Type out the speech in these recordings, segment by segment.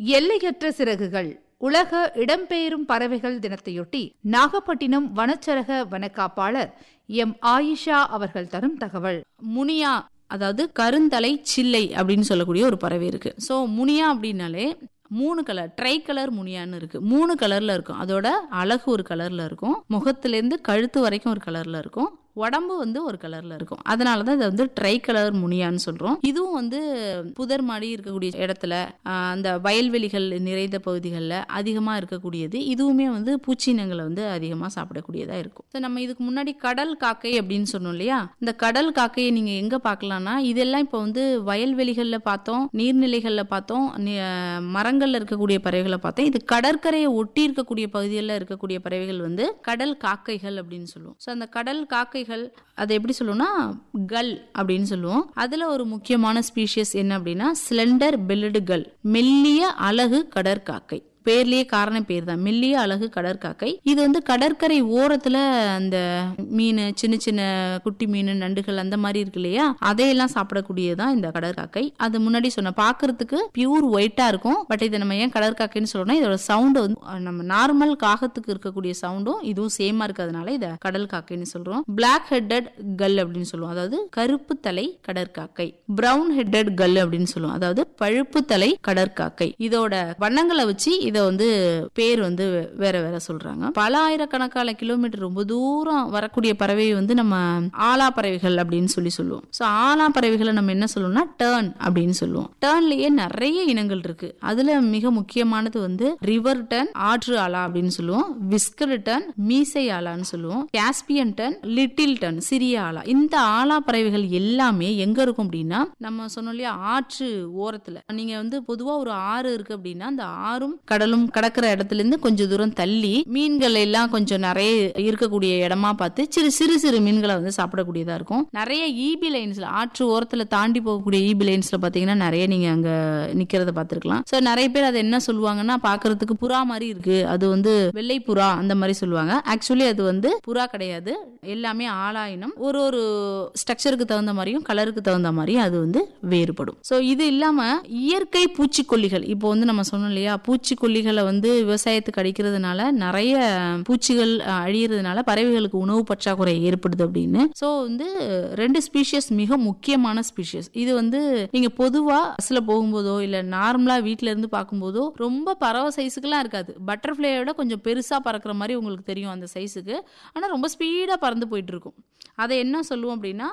எல்லையற்ற சிறகுகள் உலக இடம்பெயரும் பறவைகள் தினத்தையொட்டி நாகப்பட்டினம் வனச்சரக வனக்காப்பாளர் எம் ஆயிஷா அவர்கள் தரும் தகவல் முனியா அதாவது கருந்தலை சில்லை அப்படின்னு சொல்லக்கூடிய ஒரு பறவை இருக்கு ஸோ முனியா அப்படின்னாலே மூணு கலர் ட்ரை கலர் முனியான்னு இருக்கு மூணு கலர்ல இருக்கும் அதோட அழகு ஒரு கலர்ல இருக்கும் முகத்திலேருந்து கழுத்து வரைக்கும் ஒரு கலர்ல இருக்கும் உடம்பு வந்து ஒரு கலர்ல இருக்கும் அதனால தான் இதை வந்து ட்ரை கலர் முனியான்னு சொல்றோம் இதுவும் வந்து புதர் மாடி இருக்கக்கூடிய இடத்துல ஆஹ், அந்த வயல்வெளிகள் நிறைந்த பகுதிகளில் அதிகமாக இருக்கக்கூடியது இதுவுமே வந்து பூச்சினங்களை வந்து அதிகமாக சாப்பிடக்கூடியதா இருக்கும் So, நம்ம இதுக்கு முன்னாடி கடல் காக்கை அப்படின்னு சொன்னோம் இல்லையா இந்த கடல் காக்கையை நீங்க எங்க பார்க்கலாம்னா இதெல்லாம் இப்போ வந்து வயல்வெளிகளில் பார்த்தோம் நீர்நிலைகளில் பார்த்தோம் நி- மரங்கள்ல இருக்கக்கூடிய பறவைகளை பார்த்தோம் இது கடற்கரையை ஒட்டி இருக்கக்கூடிய பகுதிகளில் இருக்கக்கூடிய பறவைகள் வந்து கடல் காக்கைகள் அப்படின்னு சொல்லுவோம் ஸோ அந்த கடல் காக்கைகள் அதை எப்படி சொல்லுவோம்னா கல் அப்படின்னு சொல்லுவோம் அதுல ஒரு முக்கியமான ஸ்பீஷியஸ் என்ன அப்படின்னா ஸ்லெண்டர் பெல்லுடு கல் மெல்லிய அழகு கடற்காக்கை பேர்லயே காரண பேர் தான் மெல்லிய அழகு கடற்காக்கை இது வந்து கடற்கரை ஓரத்துல அந்த மீன் சின்ன சின்ன குட்டி மீன் நண்டுகள் அந்த மாதிரி இருக்கு இல்லையா அதையெல்லாம் சாப்பிடக்கூடியதுதான் இந்த கடற்காக்கை அது முன்னாடி சொன்ன பாக்குறதுக்கு பியூர் ஒயிட்டா இருக்கும் பட் இதை நம்ம ஏன் கடற்காக்கைன்னு சொல்றோம்னா இதோட சவுண்ட் வந்து அஹ், நம்ம நார்மல் காகத்துக்கு இருக்கக்கூடிய சவுண்டும் இதுவும் சேமா இருக்கிறதுனால இதை கடல் காக்கைன்னு சொல்றோம் பிளாக் ஹெட்டட் கல் அப்படின்னு சொல்லுவோம் அதாவது கருப்பு தலை கடற்காக்கை பிரவுன் ஹெட்டட் கல் அப்படின்னு சொல்லுவோம் அதாவது பழுப்பு தலை கடற்காக்கை இதோட வண்ணங்களை வச்சு இதை வந்து பேர் வந்து வேற வேற சொல்றாங்க பல ஆயிரக்கணக்கான கிலோமீட்டர் ரொம்ப தூரம் வரக்கூடிய பறவை வந்து நம்ம ஆலா பறவைகள் அப்படின்னு சொல்லி சொல்லுவோம் ஸோ ஆலா பறவைகளை நம்ம என்ன சொல்லுவோம்னா டேர்ன் அப்படின்னு சொல்லுவோம் டேர்ன்லயே நிறைய இனங்கள் இருக்கு அதுல மிக முக்கியமானது வந்து ரிவர் டர்ன் ஆற்று ஆலா அப்படின்னு சொல்லுவோம் விஸ்கர் டர்ன் மீசை ஆலான்னு சொல்லுவோம் காஸ்பியன் டர்ன் லிட்டில் டர்ன் சிறிய ஆலா இந்த ஆலா பறவைகள் எல்லாமே எங்க இருக்கும் அப்படின்னா நம்ம சொன்னோம் இல்லையா ஆற்று ஓரத்துல நீங்க வந்து பொதுவா ஒரு ஆறு இருக்கு அப்படின்னா அந்த ஆறும் கடலும் கடக்கிற இடத்துல இருந்து கொஞ்சம் தூரம் தள்ளி மீன்கள் எல்லாம் கொஞ்சம் நிறைய இருக்கக்கூடிய இடமா பார்த்து சிறு சிறு சிறு மீன்களை வந்து சாப்பிடக்கூடியதா இருக்கும் நிறைய ஈபி லைன்ஸ்ல ஆற்று ஓரத்துல தாண்டி போகக்கூடிய ஈபி லைன்ஸ்ல பாத்தீங்கன்னா நிறைய நீங்க அங்க நிக்கிறத பார்த்திருக்கலாம் சோ நிறைய பேர் அதை என்ன சொல்லுவாங்கன்னா பாக்குறதுக்கு புறா மாதிரி இருக்கு அது வந்து வெள்ளை புறா அந்த மாதிரி சொல்லுவாங்க ஆக்சுவலி அது வந்து புறா கிடையாது எல்லாமே ஆளாயினம் ஒரு ஒரு ஸ்ட்ரக்சருக்கு தகுந்த மாதிரியும் கலருக்கு தகுந்த மாதிரியும் அது வந்து வேறுபடும் சோ இது இல்லாம இயற்கை பூச்சிக்கொல்லிகள் இப்போ வந்து நம்ம சொன்னோம் இல்லையா பூச்சிக்கொல்லிகளை வந்து விவசாயத்துக்கு அடிக்கிறதுனால நிறைய பூச்சிகள் அஹ், அழியறதுனால பறவைகளுக்கு உணவு பற்றாக்குறை ஏற்படுது அப்படின்னு சோ வந்து ரெண்டு ஸ்பீஷியஸ் மிக முக்கியமான ஸ்பீஷியஸ் இது வந்து நீங்க பொதுவா பஸ்ல போகும்போதோ இல்ல நார்மலா வீட்ல இருந்து பார்க்கும்போதோ ரொம்ப பறவை சைஸுக்குலாம் இருக்காது பட்டர்ஃப்ளையோட கொஞ்சம் பெருசா பறக்கிற மாதிரி உங்களுக்கு தெரியும் அந்த சைஸுக்கு ஆனா ரொம்ப ஸ்பீடா பறந்து போயிட்டு இருக்கும் அதை என்ன சொல்லுவோம் அப்படின்னா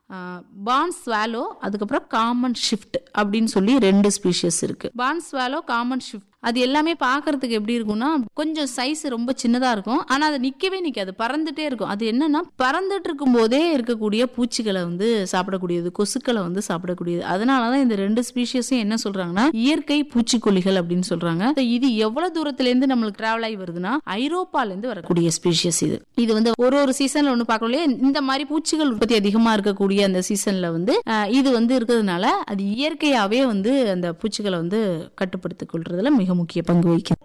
பான் ஸ்வாலோ அதுக்கப்புறம் காமன் ஷிஃப்ட் அப்படின்னு சொல்லி ரெண்டு ஸ்பீஷியஸ் இருக்கு பான் ஸ்வாலோ காமன் ஷிஃப்ட் அது எல்லாமே பார்க்கறதுக்கு எப்படி இருக்கும்னா கொஞ்சம் சைஸ் ரொம்ப சின்னதா இருக்கும் ஆனா அது நிக்கவே நிக்காது பறந்துட்டே இருக்கும் அது என்னன்னா பறந்துட்டு இருக்கும் போதே இருக்கக்கூடிய பூச்சிகளை வந்து சாப்பிடக்கூடியது கொசுக்களை வந்து சாப்பிடக்கூடியது அதனாலதான் இந்த ரெண்டு ஸ்பீஷியஸும் என்ன சொல்றாங்கன்னா இயற்கை பூச்சிக்கொல்லிகள் அப்படின்னு சொல்றாங்க So, இது எவ்வளவு தூரத்துல இருந்து நம்மளுக்கு டிராவல் ஆகி வருதுன்னா ஐரோப்பால இருந்து வரக்கூடிய ஸ்பீஷியஸ் இது இது வந்து ஒரு ஒரு சீசன்ல ஒண்ணு பார்க்கணும் இல்லையா இந்த மாதிரி பூச்சிகள் உற்பத்தி அதிகமா இருக்கக்கூடிய அந்த சீசன்ல வந்து அஹ், இது வந்து இருக்கிறதுனால அது இயற்கையாவே வந்து அந்த பூச்சிகளை வந்து கட்டுப்படுத்திக் கொள்றதுல மிக முக்கிய பங்கு வகிக்குது